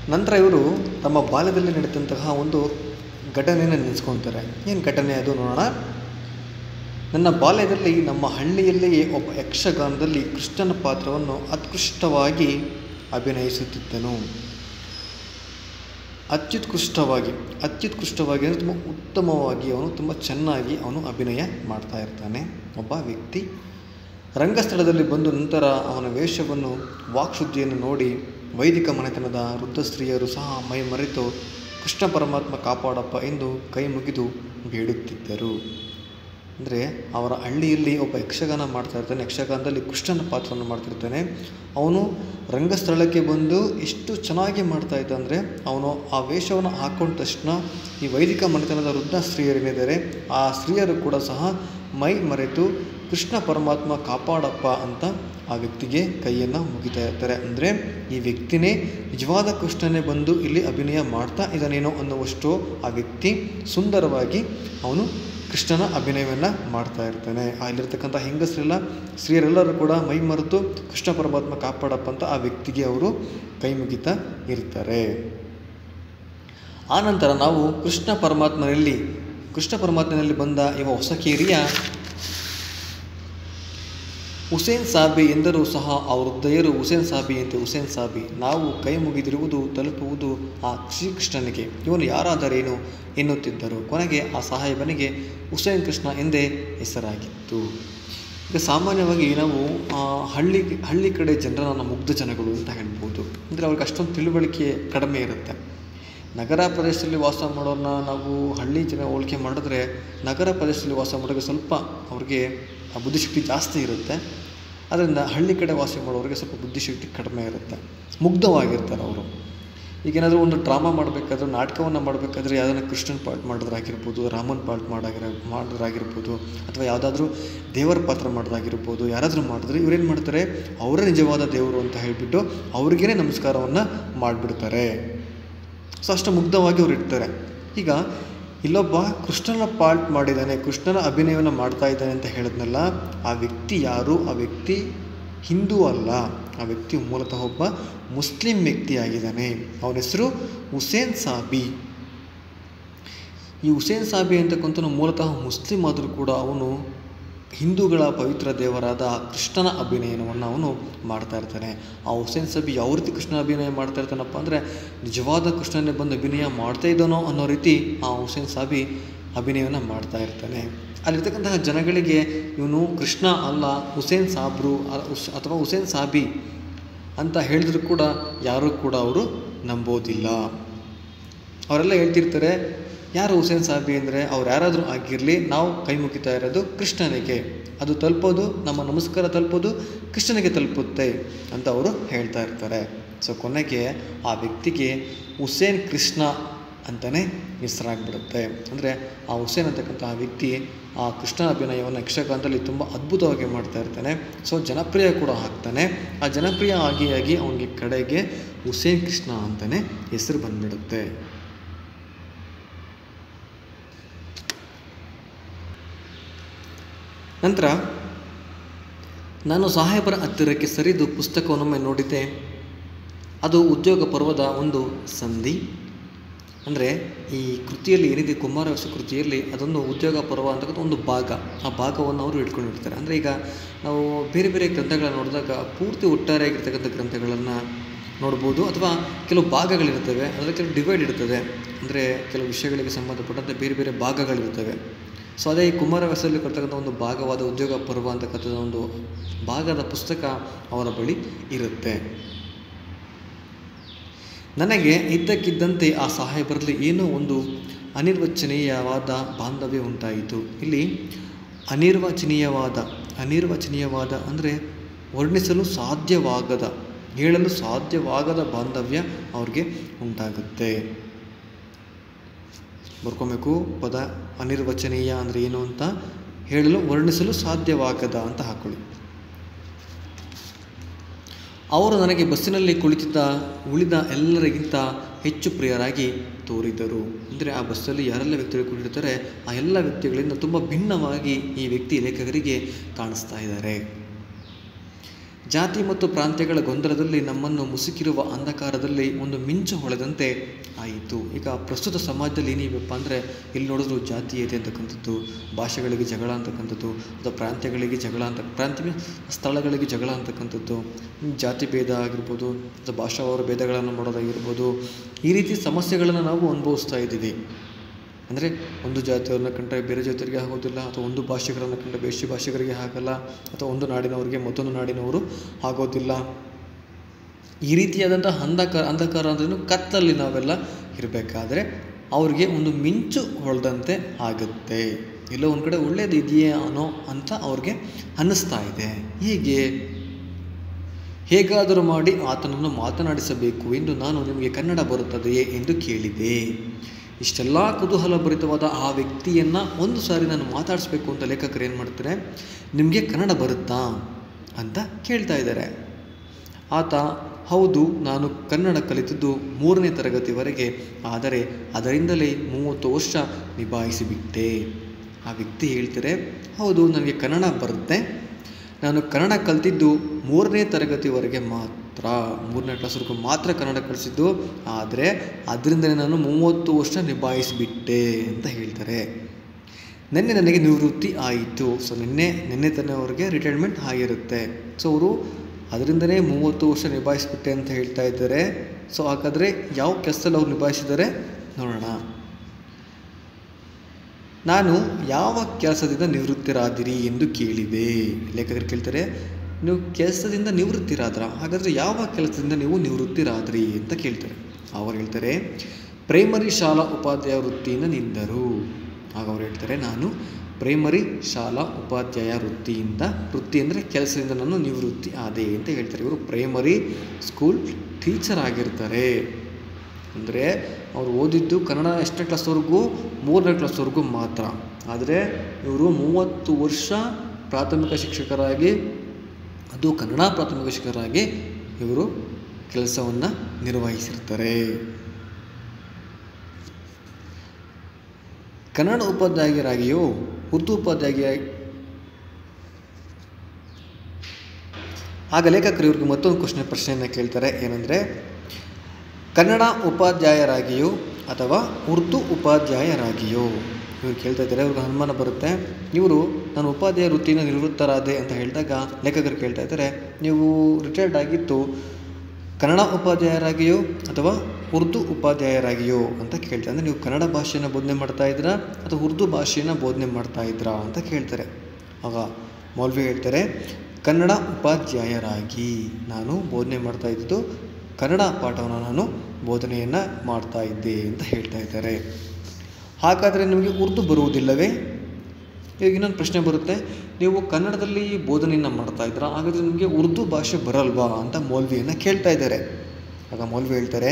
ನಂತರ ಇವರು ತಮ್ಮ ಬಾಲ್ಯದಲ್ಲಿ ನಡೆದಂತಹ ಒಂದು ಘಟನೆಯನ್ನು ನೆನೆಸ್ಕೊತಾರೆ ಏನು ಘಟನೆ ಅದು ನೋಡೋಣ ನನ್ನ ಬಾಲ್ಯದಲ್ಲಿ ನಮ್ಮ ಹಳ್ಳಿಯಲ್ಲಿಯೇ ಒಬ್ಬ ಯಕ್ಷಗಾನದಲ್ಲಿ ಕೃಷ್ಣನ ಪಾತ್ರವನ್ನು ಅತ್ಕೃಷ್ಟವಾಗಿ ಅಭಿನಯಿಸುತ್ತಿದ್ದನು ಅತ್ಯುತ್ಕೃಷ್ಟವಾಗಿ ಅತ್ಯುತ್ಕೃಷ್ಟವಾಗಿ ಅಂದರೆ ತುಂಬ ಉತ್ತಮವಾಗಿ ಅವನು ತುಂಬ ಚೆನ್ನಾಗಿ ಅವನು ಅಭಿನಯ ಮಾಡ್ತಾ ಇರ್ತಾನೆ ಒಬ್ಬ ವ್ಯಕ್ತಿ ರಂಗಸ್ಥಳದಲ್ಲಿ ಬಂದು ನಂತರ ಅವನ ವೇಷವನ್ನು ವಾಕ್ಶುದ್ಧಿಯನ್ನು ನೋಡಿ ವೈದಿಕ ಮನೆತನದ ವೃದ್ಧ ಸ್ತ್ರೀಯರು ಸಹ ಮೈ ಮರೆತು ಕೃಷ್ಣ ಪರಮಾತ್ಮ ಕಾಪಾಡಪ್ಪ ಎಂದು ಕೈ ಮುಗಿದು ಬೇಡುತ್ತಿದ್ದರು ಅಂದರೆ ಅವರ ಹಳ್ಳಿಯಲ್ಲಿ ಒಬ್ಬ ಯಕ್ಷಗಾನ ಮಾಡ್ತಾ ಇರ್ತಾನೆ ಯಕ್ಷಗಾನದಲ್ಲಿ ಕೃಷ್ಣನ ಪಾತ್ರವನ್ನು ಮಾಡ್ತಿರ್ತಾನೆ ಅವನು ರಂಗಸ್ಥಳಕ್ಕೆ ಬಂದು ಎಷ್ಟು ಚೆನ್ನಾಗಿ ಮಾಡ್ತಾ ಇದ್ದ ಅಂದರೆ ಅವನು ಆ ವೇಷವನ್ನು ಹಾಕೊಂಡ ತಕ್ಷಣ ಈ ವೈದಿಕ ಮನೆತನದ ವೃದ್ಧ ಸ್ತ್ರೀಯರೇನಿದ್ದಾರೆ ಆ ಸ್ತ್ರೀಯರು ಕೂಡ ಸಹ ಮೈ ಮರೆತು ಕೃಷ್ಣ ಪರಮಾತ್ಮ ಕಾಪಾಡಪ್ಪ ಅಂತ ಆ ವ್ಯಕ್ತಿಗೆ ಕೈಯನ್ನು ಮುಗಿತಾ ಇರ್ತಾರೆ ಅಂದರೆ ಈ ವ್ಯಕ್ತಿನೇ ನಿಜವಾದ ಕೃಷ್ಣನೇ ಬಂದು ಇಲ್ಲಿ ಅಭಿನಯ ಮಾಡ್ತಾ ಇದ್ದಾನೇನೋ ಅನ್ನುವಷ್ಟು ಆ ವ್ಯಕ್ತಿ ಸುಂದರವಾಗಿ ಅವನು ಕೃಷ್ಣನ ಅಭಿನಯವನ್ನು ಮಾಡ್ತಾ ಇರ್ತಾನೆ ಅಲ್ಲಿರ್ತಕ್ಕಂಥ ಹೆಂಗಸರೆಲ್ಲ ಸ್ತ್ರೀಯರೆಲ್ಲರೂ ಕೂಡ ಮೈ ಮರೆತು ಕೃಷ್ಣ ಪರಮಾತ್ಮ ಕಾಪಾಡಪ್ಪ ಅಂತ ಆ ವ್ಯಕ್ತಿಗೆ ಅವರು ಕೈ ಮುಗಿತಾ ಇರ್ತಾರೆ ಆನಂತರ ನಾವು ಕೃಷ್ಣ ಪರಮಾತ್ಮನಲ್ಲಿ ಕೃಷ್ಣ ಪರಮಾತ್ಮನಲ್ಲಿ ಬಂದ ಇವ ಹೊಸಕೇರಿಯ ಹುಸೇನ್ ಸಾಬಿ ಎಂದರೂ ಸಹ ಆ ವೃದ್ಧೆಯರು ಹುಸೇನ್ ಸಾಬಿ ಅಂತೆ ಹುಸೇನ್ ಸಾಬಿ ನಾವು ಕೈ ಮುಗಿದಿರುವುದು ತಲುಪುವುದು ಆ ಶ್ರೀಕೃಷ್ಣನಿಗೆ ಇವನು ಯಾರಾದರೇನು ಎನ್ನುತ್ತಿದ್ದರು ಕೊನೆಗೆ ಆ ಸಾಹೇಬನಿಗೆ ಹುಸೇನ್ ಕೃಷ್ಣ ಎಂದೇ ಹೆಸರಾಗಿತ್ತು ಈಗ ಸಾಮಾನ್ಯವಾಗಿ ನಾವು ಆ, ಹಳ್ಳಿ ಹಳ್ಳಿ ಕಡೆ ಜನರನ್ನ ಮುಗ್ಧ ಜನಗಳು ಅಂತ ಹೇಳ್ಬೋದು ಅಂದರೆ ಅವ್ರಿಗೆ ಅಷ್ಟೊಂದು ತಿಳುವಳಿಕೆ ಕಡಿಮೆ ಇರುತ್ತೆ ನಗರ ಪ್ರದೇಶದಲ್ಲಿ ವಾಸ ಮಾಡೋರನ್ನ ನಾವು ಹಳ್ಳಿ ಜನ ಹೋಲಿಕೆ ಮಾಡಿದ್ರೆ ನಗರ ಪ್ರದೇಶದಲ್ಲಿ ವಾಸ ಮಾಡೋರಿಗೆ ಸ್ವಲ್ಪ ಅವ್ರಿಗೆ ಆ ಬುದ್ಧಿಶಕ್ತಿ ಜಾಸ್ತಿ ಇರುತ್ತೆ ಅದರಿಂದ ಹಳ್ಳಿ ಕಡೆ ವಾಸ ಮಾಡೋರಿಗೆ ಸ್ವಲ್ಪ ಬುದ್ಧಿಶಕ್ತಿ ಕಡಿಮೆ ಇರುತ್ತೆ ಮುಗ್ಧವಾಗಿರ್ತಾರೆ ಅವರು ಈಗೇನಾದರೂ ಒಂದು ಡ್ರಾಮಾ ಮಾಡಬೇಕಾದ್ರೆ ನಾಟಕವನ್ನು ಮಾಡಬೇಕಾದ್ರೆ ಯಾವುದನ್ನ ಕೃಷ್ಣನ್ ಪಾರ್ಟ್ ಮಾಡೋದ್ರಾಗಿರ್ಬೋದು ರಾಮನ್ ಪಾರ್ಟ್ ಮಾಡಾಗಿರ ಮಾಡೋದ್ರಾಗಿರ್ಬೋದು ಅಥವಾ ಯಾವುದಾದ್ರೂ ದೇವರ ಪಾತ್ರ ಮಾಡೋದಾಗಿರ್ಬೋದು ಯಾರಾದರೂ ಮಾಡಿದ್ರೆ ಇವ್ರೇನು ಮಾಡ್ತಾರೆ ಅವರೇ ನಿಜವಾದ ದೇವರು ಅಂತ ಹೇಳಿಬಿಟ್ಟು ಅವ್ರಿಗೇ ನಮಸ್ಕಾರವನ್ನು ಮಾಡಿಬಿಡ್ತಾರೆ ಸೊ ಅಷ್ಟು ಮುಗ್ಧವಾಗಿ ಅವ್ರು ಇರ್ತಾರೆ ಈಗ ಇಲ್ಲೊಬ್ಬ ಕೃಷ್ಣನ ಪಾರ್ಟ್ ಮಾಡಿದ್ದಾನೆ ಕೃಷ್ಣನ ಅಭಿನಯವನ್ನು ಮಾಡ್ತಾ ಇದ್ದಾನೆ ಅಂತ ಹೇಳಿದ್ನಲ್ಲ ಆ ವ್ಯಕ್ತಿ ಯಾರು ಆ ವ್ಯಕ್ತಿ ಹಿಂದೂ ಅಲ್ಲ ಆ ವ್ಯಕ್ತಿ ಮೂಲತಃ ಒಬ್ಬ ಮುಸ್ಲಿಂ ವ್ಯಕ್ತಿಯಾಗಿದ್ದಾನೆ ಅವನ ಹೆಸರು ಹುಸೇನ್ ಸಾಬಿ ಈ ಹುಸೇನ್ ಸಾಬಿ ಅಂತಕ್ಕಂಥ ಮೂಲತಃ ಮುಸ್ಲಿಂ ಆದರೂ ಕೂಡ ಅವನು ಹಿಂದೂಗಳ ಪವಿತ್ರ ದೇವರಾದ ಕೃಷ್ಣನ ಅಭಿನಯನವನ್ನು ಅವನು ಮಾಡ್ತಾ ಇರ್ತಾನೆ ಆ ಹುಸೇನ್ ಸಾಬಿ ಯಾವ ರೀತಿ ಕೃಷ್ಣ ಅಭಿನಯ ಮಾಡ್ತಾ ಇರ್ತಾನಪ್ಪ ಅಂದರೆ ನಿಜವಾದ ಕೃಷ್ಣನೇ ಬಂದು ಅಭಿನಯ ಮಾಡ್ತಾ ಇದ್ದಾನೋ ಅನ್ನೋ ರೀತಿ ಆ ಹುಸೇನ್ ಸಾಬಿ ಅಭಿನಯವನ್ನು ಮಾಡ್ತಾ ಇರ್ತಾನೆ ಅಲ್ಲಿರ್ತಕ್ಕಂತಹ ಜನಗಳಿಗೆ ಇವನು ಕೃಷ್ಣ ಅಲ್ಲ ಹುಸೇನ್ ಸಾಬ್ರು ಅ- ಹುಸ್- ಅಥವಾ ಹುಸೇನ್ ಸಾಬಿ ಅಂತ ಹೇಳಿದ್ರು ಕೂಡ ಯಾರೂ ಕೂಡ ಅವರು ನಂಬೋದಿಲ್ಲ ಅವರೆಲ್ಲ ಹೇಳ್ತಿರ್ತಾರೆ ಯಾರು ಹುಸೇನ್ ಸಾಬಿ ಅಂದರೆ ಅವ್ರು ಯಾರಾದರೂ ಆಗಿರಲಿ ನಾವು ಕೈ ಮುಗಿತಾ ಇರೋದು ಕೃಷ್ಣನಿಗೆ ಅದು ತಲುಪೋದು ನಮ್ಮ ನಮಸ್ಕಾರ ತಲುಪೋದು ಕೃಷ್ಣನಿಗೆ ತಲುಪುತ್ತೆ ಅಂತ ಅವರು ಹೇಳ್ತಾ ಇರ್ತಾರೆ ಸೊ ಕೊನೆಗೆ ಆ ವ್ಯಕ್ತಿಗೆ ಹುಸೇನ್ ಕೃಷ್ಣ ಅಂತಲೇ ಹೆಸರಾಗ್ಬಿಡುತ್ತೆ ಅಂದರೆ ಆ ಹುಸೇನ್ ಅಂತಕ್ಕಂಥ ಆ ವ್ಯಕ್ತಿ ಆ ಕೃಷ್ಣ ಅಭಿನಯವನ್ನು ಯಕ್ಷಗಾನದಲ್ಲಿ ತುಂಬ ಅದ್ಭುತವಾಗಿ ಮಾಡ್ತಾ ಇರ್ತಾನೆ ಸೊ ಜನಪ್ರಿಯ ಕೂಡ ಆಗ್ತಾನೆ ಆ ಜನಪ್ರಿಯ ಆಗಿ ಆಗಿ ಅವನಿಗೆ ಕಡೆಗೆ ಹುಸೇನ್ ಕೃಷ್ಣ ಅಂತಲೇ ಹೆಸರು ಬಂದ್ಬಿಡುತ್ತೆ ನಂತರ ನಾನು ಸಾಹೇಬರ ಹತ್ತಿರಕ್ಕೆ ಸರಿದು ಪುಸ್ತಕವನ್ನೊಮ್ಮೆ ನೋಡಿದ್ದೆ ಅದು ಉದ್ಯೋಗ ಪರ್ವದ ಒಂದು ಸಂಧಿ ಅಂದರೆ ಈ ಕೃತಿಯಲ್ಲಿ ಏನಿದೆ ಕುಮಾರವ್ಯಾಸ ಕೃತಿಯಲ್ಲಿ ಅದೊಂದು ಉದ್ಯೋಗ ಪರ್ವ ಅಂತಕ್ಕಂಥ ಒಂದು ಭಾಗ ಆ ಭಾಗವನ್ನು ಅವರು ಇಟ್ಕೊಂಡಿರ್ತಾರೆ ಅಂದರೆ ಈಗ ನಾವು ಬೇರೆ ಬೇರೆ ಗ್ರಂಥಗಳನ್ನ ನೋಡಿದಾಗ ಪೂರ್ತಿ ಒಟ್ಟಾರೆಯಾಗಿರ್ತಕ್ಕಂಥ ಗ್ರಂಥಗಳನ್ನು ನೋಡ್ಬೋದು ಅಥವಾ ಕೆಲವು ಭಾಗಗಳಿರ್ತವೆ ಅದರಲ್ಲಿ ಕೆಲವು ಡಿವೈಡ್ ಇರ್ತದೆ ಅಂದರೆ ಕೆಲವು ವಿಷಯಗಳಿಗೆ ಸಂಬಂಧಪಟ್ಟಂತೆ ಬೇರೆ ಬೇರೆ ಭಾಗಗಳಿರ್ತವೆ ಸೊ ಅದೇ ಈ ಕುಮಾರವ್ಯಾಸಲ್ಲಿ ಕೊಡ್ತಕ್ಕಂಥ ಒಂದು ಭಾಗವಾದ ಉದ್ಯೋಗ ಪರ್ವ ಅಂತಕ್ಕಂಥ ಒಂದು ಭಾಗದ ಪುಸ್ತಕ ಅವರ ಬಳಿ ಇರುತ್ತೆ ನನಗೆ ಇದ್ದಕ್ಕಿದ್ದಂತೆ ಆ ಸಾಹೇಬರಲ್ಲಿ ಏನೋ ಒಂದು ಅನಿರ್ವಚನೀಯವಾದ ಬಾಂಧವ್ಯ ಉಂಟಾಯಿತು ಇಲ್ಲಿ ಅನಿರ್ವಚನೀಯವಾದ ಅನಿರ್ವಚನೀಯವಾದ ಅಂದರೆ ವರ್ಣಿಸಲು ಸಾಧ್ಯವಾಗದ ಹೇಳಲು ಸಾಧ್ಯವಾಗದ ಬಾಂಧವ್ಯ ಅವ್ರಿಗೆ ಉಂಟಾಗುತ್ತೆ ಬರ್ಕೊಬೇಕು ಪದ ಅನಿರ್ವಚನೀಯ ಅಂದರೆ ಏನು ಅಂತ ಹೇಳಲು ವರ್ಣಿಸಲು ಸಾಧ್ಯವಾಗದ ಅಂತ ಹಾಕೊಳ್ಳಿ ಅವರು ನನಗೆ ಬಸ್ಸಿನಲ್ಲಿ ಕುಳಿತಿದ್ದ ಉಳಿದ ಎಲ್ಲರಿಗಿಂತ ಹೆಚ್ಚು ಪ್ರಿಯರಾಗಿ ತೋರಿದರು ಅಂದರೆ ಆ ಬಸ್ಸಲ್ಲಿ ಯಾರೆಲ್ಲ ವ್ಯಕ್ತಿಗಳು ಕುಳಿತಿರ್ತಾರೆ ಆ ಎಲ್ಲ ವ್ಯಕ್ತಿಗಳಿಂದ ತುಂಬ ಭಿನ್ನವಾಗಿ ಈ ವ್ಯಕ್ತಿ ಲೇಖಕರಿಗೆ ಕಾಣಿಸ್ತಾ ಇದ್ದಾರೆ ಜಾತಿ ಮತ್ತು ಪ್ರಾಂತ್ಯಗಳ ಗೊಂದಲದಲ್ಲಿ ನಮ್ಮನ್ನು ಮುಸುಕಿರುವ ಅಂಧಕಾರದಲ್ಲಿ ಒಂದು ಮಿಂಚು ಹೊಳೆದಂತೆ ಆಯಿತು ಈಗ ಪ್ರಸ್ತುತ ಸಮಾಜದಲ್ಲಿ ಏನಿವಪ್ಪ ಅಂದರೆ ಇಲ್ಲಿ ನೋಡಿದ್ರು ಜಾತೀಯತೆ ಅಂತಕ್ಕಂಥದ್ದು ಭಾಷೆಗಳಿಗೆ ಜಗಳ ಅಂತಕ್ಕಂಥದ್ದು ಅಥವಾ ಪ್ರಾಂತ್ಯಗಳಿಗೆ ಜಗಳ ಅಂತ ಪ್ರಾಂತ್ಯ ಸ್ಥಳಗಳಿಗೆ ಜಗಳ ಅಂತಕ್ಕಂಥದ್ದು ಜಾತಿ ಭೇದ ಆಗಿರ್ಬೋದು ಅಥವಾ ಭಾಷಾವಾರ ಭೇದಗಳನ್ನು ಮಾಡೋದಾಗಿರ್ಬೋದು ಈ ರೀತಿ ಸಮಸ್ಯೆಗಳನ್ನು ನಾವು ಅನುಭವಿಸ್ತಾ ಇದ್ದೀವಿ ಅಂದರೆ ಒಂದು ಜಾತಿಯವ್ರನ್ನ ಕಂಡ್ರೆ ಬೇರೆ ಜಾತಿಯವರಿಗೆ ಆಗೋದಿಲ್ಲ ಅಥವಾ ಒಂದು ಭಾಷೆಗಳನ್ನು ಕಂಡ್ರೆ ಬೇರೆ ಭಾಷಿಗರಿಗೆ ಆಗಲ್ಲ ಅಥವಾ ಒಂದು ನಾಡಿನವರಿಗೆ ಮತ್ತೊಂದು ನಾಡಿನವರು ಆಗೋದಿಲ್ಲ ಈ ರೀತಿಯಾದಂಥ ಅಂಧಕಾರ ಅಂಧಕಾರ ಅಂದ್ರೂ ಕತ್ತಲಲ್ಲಿ ನಾವೆಲ್ಲ ಇರಬೇಕಾದ್ರೆ ಅವ್ರಿಗೆ ಒಂದು ಮಿಂಚು ಹೊಳೆದಂತೆ ಆಗುತ್ತೆ ಎಲ್ಲೋ ಒಂದು ಕಡೆ ಒಳ್ಳೇದು ಇದೆಯೇ ಅನ್ನೋ ಅಂತ ಅವ್ರಿಗೆ ಅನ್ನಿಸ್ತಾ ಇದೆ ಹೀಗೆ ಹೇಗಾದರೂ ಮಾಡಿ ಆತನನ್ನು ಮಾತನಾಡಿಸಬೇಕು ಎಂದು ನಾನು ನಿಮಗೆ ಕನ್ನಡ ಬರುತ್ತದೆಯೇ ಎಂದು ಕೇಳಿದೆ ಇಷ್ಟೆಲ್ಲ ಕುತೂಹಲಭರಿತವಾದ ಆ ವ್ಯಕ್ತಿಯನ್ನು ಒಂದು ಸಾರಿ ನಾನು ಮಾತಾಡಿಸ್ಬೇಕು ಅಂತ ಲೇಖಕರು ಏನು ಮಾಡ್ತಾರೆ ನಿಮಗೆ ಕನ್ನಡ ಬರುತ್ತಾ ಅಂತ ಕೇಳ್ತಾ ಇದ್ದಾರೆ ಆತ ಹೌದು ನಾನು ಕನ್ನಡ ಕಲಿತಿದ್ದು ಮೂರನೇ ತರಗತಿವರೆಗೆ ಆದರೆ ಅದರಿಂದಲೇ ಮೂವತ್ತು ವರ್ಷ ನಿಭಾಯಿಸಿಬಿಟ್ಟೆ ಆ ವ್ಯಕ್ತಿ ಹೇಳ್ತಾರೆ ಹೌದು ನನಗೆ ಕನ್ನಡ ಬರುತ್ತೆ ನಾನು ಕನ್ನಡ ಕಲಿತಿದ್ದು ಮೂರನೇ ತರಗತಿವರೆಗೆ ಮಾತ್ರ ಮೂರನೇ ಕ್ಲಾಸ್ವರೆಗೂ ಮಾತ್ರ ಕನ್ನಡ ಕಲಿಸಿದ್ದು ಆದರೆ ಅದರಿಂದಲೇ ನಾನು ಮೂವತ್ತು ವರ್ಷ ನಿಭಾಯಿಸಿಬಿಟ್ಟೆ ಅಂತ ಹೇಳ್ತಾರೆ ನಿನ್ನೆ ನನಗೆ ನಿವೃತ್ತಿ ಆಯಿತು ಸೊ ನಿನ್ನೆ ನಿನ್ನೆ ತನವರೆಗೆ ರಿಟೈರ್ಮೆಂಟ್ ಆಗಿರುತ್ತೆ ಸೊ ಅವರು ಅದರಿಂದನೇ ಮೂವತ್ತು ವರ್ಷ ನಿಭಾಯಿಸಿಬಿಟ್ಟೆ ಅಂತ ಹೇಳ್ತಾ ಇದ್ದಾರೆ ಸೊ ಹಾಗಾದರೆ ಯಾವ ಕೆಲಸದಲ್ಲಿ ಅವ್ರು ನಿಭಾಯಿಸಿದ್ದಾರೆ ನೋಡೋಣ ನಾನು ಯಾವ ಕೆಲಸದಿಂದ ನಿವೃತ್ತರಾದಿರಿ ಎಂದು ಕೇಳಿದೆ ಲೇಖಕರು ಕೇಳ್ತಾರೆ ನೀವು ಕೆಲಸದಿಂದ ನಿವೃತ್ತಿರಾದ್ರ ಹಾಗಾದರೆ ಯಾವ ಕೆಲಸದಿಂದ ನೀವು ನಿವೃತ್ತಿರಾದ್ರಿ ಅಂತ ಕೇಳ್ತಾರೆ ಅವರು ಹೇಳ್ತಾರೆ ಪ್ರೈಮರಿ ಶಾಲಾ ಉಪಾಧ್ಯಾಯ ವೃತ್ತಿಯಿಂದ ನಿಂದರು ಆಗ ಅವ್ರು ಹೇಳ್ತಾರೆ ನಾನು ಪ್ರೈಮರಿ ಶಾಲಾ ಉಪಾಧ್ಯಾಯ ವೃತ್ತಿಯಿಂದ ವೃತ್ತಿ ಅಂದರೆ ಕೆಲಸದಿಂದ ನಾನು ನಿವೃತ್ತಿ ಆದೆ ಅಂತ ಹೇಳ್ತಾರೆ ಇವರು ಪ್ರೈಮರಿ ಸ್ಕೂಲ್ ಟೀಚರ್ ಆಗಿರ್ತಾರೆ ಅಂದರೆ ಅವರು ಓದಿದ್ದು ಕನ್ನಡ ಎಷ್ಟನೇ ಕ್ಲಾಸ್ವರೆಗೂ ಮೂರನೇ ಕ್ಲಾಸ್ವರೆಗೂ ಮಾತ್ರ ಆದರೆ ಇವರು ಮೂವತ್ತು ವರ್ಷ ಪ್ರಾಥಮಿಕ ಶಿಕ್ಷಕರಾಗಿ ಅದು ಕನ್ನಡ ಪ್ರಾಥಮಿಕ ಶಿಕ್ಷಕರಾಗಿ ಇವರು ಕೆಲಸವನ್ನು ನಿರ್ವಹಿಸಿರ್ತಾರೆ ಕನ್ನಡ ಉಪಾಧ್ಯಾಯರಾಗಿಯೋ ಉರ್ದು ಉಪಾಧ್ಯಾಯ ಆಗ ಲೇಖಕರು ಇವ್ರಿಗೆ ಮತ್ತೊಂದು ಕ್ವಶನ್ ಪ್ರಶ್ನೆಯನ್ನು ಕೇಳ್ತಾರೆ ಏನಂದರೆ ಕನ್ನಡ ಉಪಾಧ್ಯಾಯರಾಗಿಯೋ ಅಥವಾ ಉರ್ದು ಉಪಾಧ್ಯಾಯರಾಗಿಯೋ ಇವ್ರು ಕೇಳ್ತಾ ಇದ್ದಾರೆ ಇವ್ರಿಗೆ ಅನುಮಾನ ಬರುತ್ತೆ ಇವರು ನಾನು ಉಪಾಧ್ಯಾಯ ವೃತ್ತಿಯಿಂದ ನಿವೃತ್ತರಾದೆ ಅಂತ ಹೇಳಿದಾಗ ಲೇಖಕರು ಕೇಳ್ತಾ ಇದ್ದಾರೆ ನೀವು ರಿಟೈರ್ಡ್ ಆಗಿತ್ತು ಕನ್ನಡ ಉಪಾಧ್ಯಾಯರಾಗಿಯೋ ಅಥವಾ ಉರ್ದು ಉಪಾಧ್ಯಾಯರಾಗಿಯೋ ಅಂತ ಕೇಳ್ತಾರೆ ಅಂದರೆ ನೀವು ಕನ್ನಡ ಭಾಷೆಯನ್ನು ಬೋಧನೆ ಮಾಡ್ತಾ ಇದ್ದೀರಾ ಅಥವಾ ಉರ್ದು ಭಾಷೆಯನ್ನು ಬೋಧನೆ ಮಾಡ್ತಾ ಇದ್ದೀರಾ ಅಂತ ಕೇಳ್ತಾರೆ ಆಗ ಮೌಲ್ವಿ ಹೇಳ್ತಾರೆ ಕನ್ನಡ ಉಪಾಧ್ಯಾಯರಾಗಿ ನಾನು ಬೋಧನೆ ಮಾಡ್ತಾ ಇದ್ದಿದ್ದು ಕನ್ನಡ ಪಾಠವನ್ನು ನಾನು ಬೋಧನೆಯನ್ನು ಮಾಡ್ತಾ ಇದ್ದೆ ಅಂತ ಹೇಳ್ತಾ ಇದ್ದಾರೆ ಹಾಗಾದರೆ ನಿಮಗೆ ಉರ್ದು ಬರುವುದಿಲ್ಲವೇ ಈಗ ಇನ್ನೊಂದು ಪ್ರಶ್ನೆ ಬರುತ್ತೆ ನೀವು ಕನ್ನಡದಲ್ಲಿ ಬೋಧನೆಯನ್ನು ಮಾಡ್ತಾ ಇದ್ದೀರಾ ಹಾಗಾದರೆ ನಿಮಗೆ ಉರ್ದು ಭಾಷೆ ಬರಲ್ವಾ ಅಂತ ಮೌಲ್ವಿಯನ್ನು ಕೇಳ್ತಾ ಇದ್ದಾರೆ ಆಗ ಮೌಲ್ವಿ ಹೇಳ್ತಾರೆ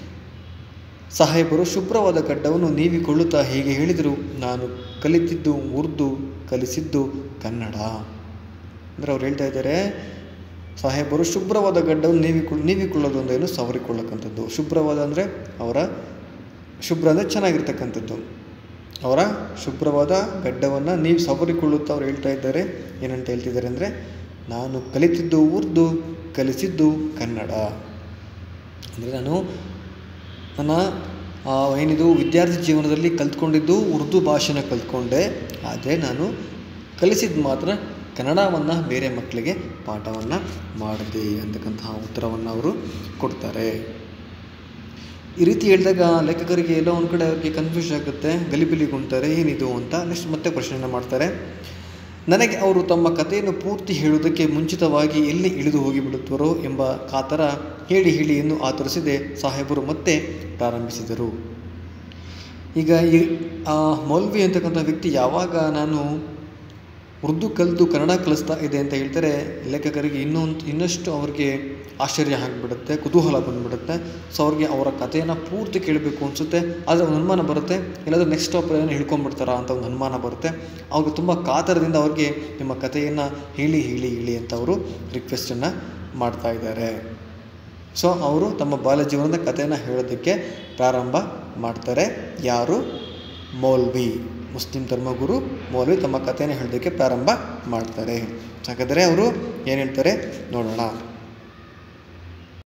ಸಾಹೇಬರು ಶುಭ್ರವಾದ ಗಡ್ಡವನ್ನು ನೀವಿಕೊಳ್ಳುತ್ತಾ ಹೀಗೆ ಹೇಳಿದರು ನಾನು ಕಲಿತಿದ್ದು ಉರ್ದು ಕಲಿಸಿದ್ದು ಕನ್ನಡ ಅಂದರೆ ಅವ್ರು ಹೇಳ್ತಾ ಇದ್ದಾರೆ ಸಾಹೇಬರು ಶುಭ್ರವಾದ ಗಡ್ಡವನ್ನು ನೀವಿಕೊಳ್ಳ ನೀವಿಕೊಳ್ಳೋದು ಅಂದ್ರೆ ಏನು ಸವರಿಕೊಳ್ಳಕ್ಕಂಥದ್ದು ಶುಭ್ರವಾದ ಅಂದರೆ ಅವರ ಶುಭ್ರ ಅಂದರೆ ಚೆನ್ನಾಗಿರ್ತಕ್ಕಂಥದ್ದು ಅವರ ಶುಭ್ರವಾದ ಗಡ್ಡವನ್ನು ನೀವು ಸವರಿಕೊಳ್ಳುತ್ತಾ ಅವ್ರು ಹೇಳ್ತಾ ಇದ್ದಾರೆ ಏನಂತ ಹೇಳ್ತಿದ್ದಾರೆ ಅಂದರೆ ನಾನು ಕಲಿತಿದ್ದು ಉರ್ದು ಕಲಿಸಿದ್ದು ಕನ್ನಡ ಅಂದರೆ ನಾನು ನನ್ನ ಆ, ಏನಿದು ವಿದ್ಯಾರ್ಥಿ ಜೀವನದಲ್ಲಿ ಕಲ್ತ್ಕೊಂಡಿದ್ದು ಉರ್ದು ಭಾಷೆನ ಕಲ್ತ್ಕೊಂಡೆ ಆದರೆ ನಾನು ಕಲಿಸಿದ್ದು ಮಾತ್ರ ಕನ್ನಡವನ್ನು ಬೇರೆ ಮಕ್ಕಳಿಗೆ ಪಾಠವನ್ನು ಮಾಡಿದೆ ಅಂತಕ್ಕಂತಹ ಉತ್ತರವನ್ನು ಅವರು ಕೊಡ್ತಾರೆ ಈ ರೀತಿ ಹೇಳಿದಾಗ ಲೇಖಕರಿಗೆ ಎಲ್ಲೋ ಒಂದು ಕಡೆ ಅವ್ರಿಗೆ ಕನ್ಫ್ಯೂಸ್ ಆಗುತ್ತೆ ಗಲಿಬಿಲಿಗುಂತಾರೆ ಏನಿದು ಅಂತ ನೆಕ್ಸ್ಟ್ ಮತ್ತೆ ಪ್ರಶ್ನೆಯನ್ನು ಮಾಡ್ತಾರೆ ನನಗೆ ಅವರು ತಮ್ಮ ಕಥೆಯನ್ನು ಪೂರ್ತಿ ಹೇಳುವುದಕ್ಕೆ ಮುಂಚಿತವಾಗಿ ಎಲ್ಲಿ ಇಳಿದು ಹೋಗಿಬಿಡುತ್ತರೋ ಎಂಬ ಕಾತರ ಹೇಳಿ ಹೇಳಿ ಎಂದು ಆತರಿಸಿದೆ ಸಾಹೇಬರು ಮತ್ತೆ ಪ್ರಾರಂಭಿಸಿದರು ಈಗ ಈ ಆ ಮೌಲ್ವಿ ಅಂತಕ್ಕಂಥ ವ್ಯಕ್ತಿ ಯಾವಾಗ ನಾನು ಉರ್ದು ಕಲಿತು ಕನ್ನಡ ಕಲಿಸ್ತಾ ಇದೆ ಅಂತ ಹೇಳ್ತಾರೆ ಲೇಖಕರಿಗೆ ಇನ್ನೊಂದು ಇನ್ನಷ್ಟು ಅವ್ರಿಗೆ ಆಶ್ಚರ್ಯ ಆಗಿಬಿಡುತ್ತೆ ಕುತೂಹಲ ಬಂದ್ಬಿಡುತ್ತೆ ಸೊ ಅವ್ರಿಗೆ ಅವರ ಕಥೆಯನ್ನು ಪೂರ್ತಿ ಕೇಳಬೇಕು ಅನಿಸುತ್ತೆ ಆದರೆ ಒಂದು ಅನುಮಾನ ಬರುತ್ತೆ ಇಲ್ಲಾಂದ್ರೆ ನೆಕ್ಸ್ಟ್ ಸ್ಟಾಪ್ ಏನೋ ಹಿಡ್ಕೊಂಡ್ಬಿಡ್ತಾರಾ ಅಂತ ಒಂದು ಅನುಮಾನ ಬರುತ್ತೆ ಅವ್ರಿಗೆ ತುಂಬ ಕಾತರದಿಂದ ಅವ್ರಿಗೆ ನಿಮ್ಮ ಕಥೆಯನ್ನು ಹೇಳಿ ಹೇಳಿ ಹೇಳಿ ಅಂತ ಅವರು ರಿಕ್ವೆಸ್ಟನ್ನು ಮಾಡ್ತಾ ಇದ್ದಾರೆ ಸೊ ಅವರು ತಮ್ಮ ಬಾಲ್ಯ ಜೀವನದ ಕಥೆಯನ್ನು ಹೇಳೋದಕ್ಕೆ ಪ್ರಾರಂಭ ಮಾಡ್ತಾರೆ ಯಾರು ಮೌಲ್ವಿ ಮುಸ್ಲಿಂ ಧರ್ಮಗುರು ಮೌಲ್ವಿ ತಮ್ಮ ಕಥೆಯನ್ನು ಹೇಳೋದಕ್ಕೆ ಪ್ರಾರಂಭ ಮಾಡ್ತಾರೆ ಹಾಗಾದರೆ ಅವರು ಏನು ಹೇಳ್ತಾರೆ ನೋಡೋಣ